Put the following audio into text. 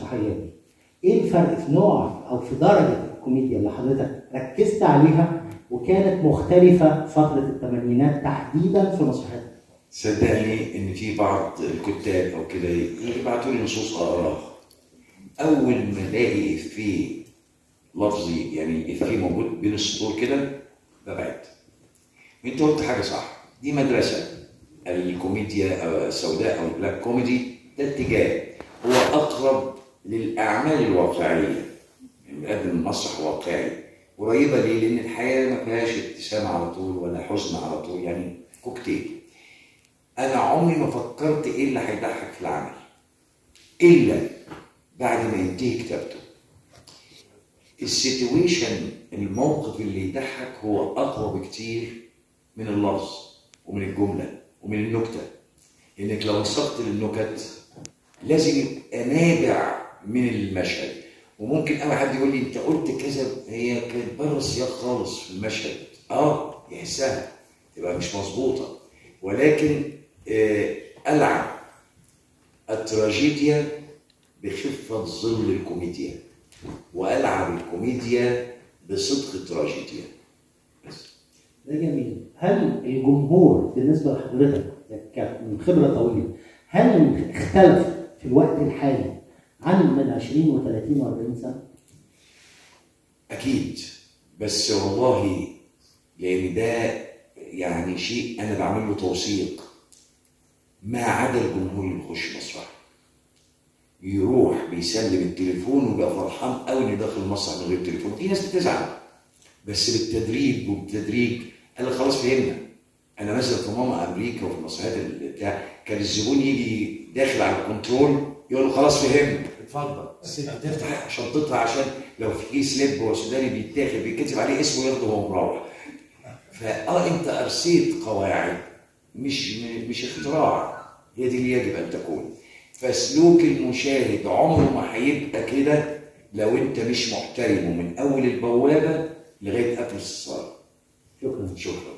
المسرحيه دي ايه الفرق في نوع او في درجه الكوميديا اللي حضرتك ركزت عليها وكانت مختلفه فتره الثمانينات تحديدا في مسرحيتك صدقني ان في بعض الكتاب او كده يبعتوا لي نصوص اقراها اول ما الاقي افيه لفظي يعني افيه موجود بين السطور كده ببعد انت قلت حاجه صح دي مدرسه الكوميديا أو السوداء او البلاك كوميدي ده اتجاه هو اقرب للاعمال الواقعيه يعني بيقدم المسرح واقعي قريبه ليه؟ لان الحياه ما فيهاش ابتسامه على طول ولا حزن على طول يعني كوكتيل انا عمري ما فكرت ايه اللي هيضحك في العمل الا بعد ما ينتهي كتابته السيتويشن الموقف اللي يضحك هو اقوى بكتير من اللفظ ومن الجمله ومن النكته انك لو وصلت للنكت لازم يبقى نابع من المشهد وممكن اول حد يقول لي انت قلت كذا هي كانت بره السياق خالص في المشهد اه يحسها تبقى مش مظبوطه ولكن آه العب التراجيديا بخفه ظل الكوميديا والعب الكوميديا بصدق التراجيديا بس ده جميل هل الجمهور بالنسبه لحضرتك ك- من خبره طويله هل اختلف في الوقت الحالي عن من 20 و30 و40 سنه؟ اكيد بس والله لان ده يعني شيء انا بعمل له توثيق ما عدا الجمهور اللي بيخش مسرح يروح بيسلم التليفون ويبقى فرحان قوي انه داخل المسرح من غير تليفون في ناس بتزعل بس بالتدريج وبالتدريج قال لك خلاص فهمنا انا مثلا في ماما امريكا وفي المسرحيات اللي بتاع كان الزبون يجي داخل على الكنترول يقول له خلاص فهمت اتفضل بس انت تفتح شنطتها عشان لو في سليب وسوداني بيتاخد بيتكتب عليه اسمه ياخده وهو مروح فاه انت ارسيت قواعد مش مش اختراع هي دي اللي يجب ان تكون فسلوك المشاهد عمره ما هيبقى كده لو انت مش محترمه من اول البوابه لغايه قفل الصاله شكرا شكرا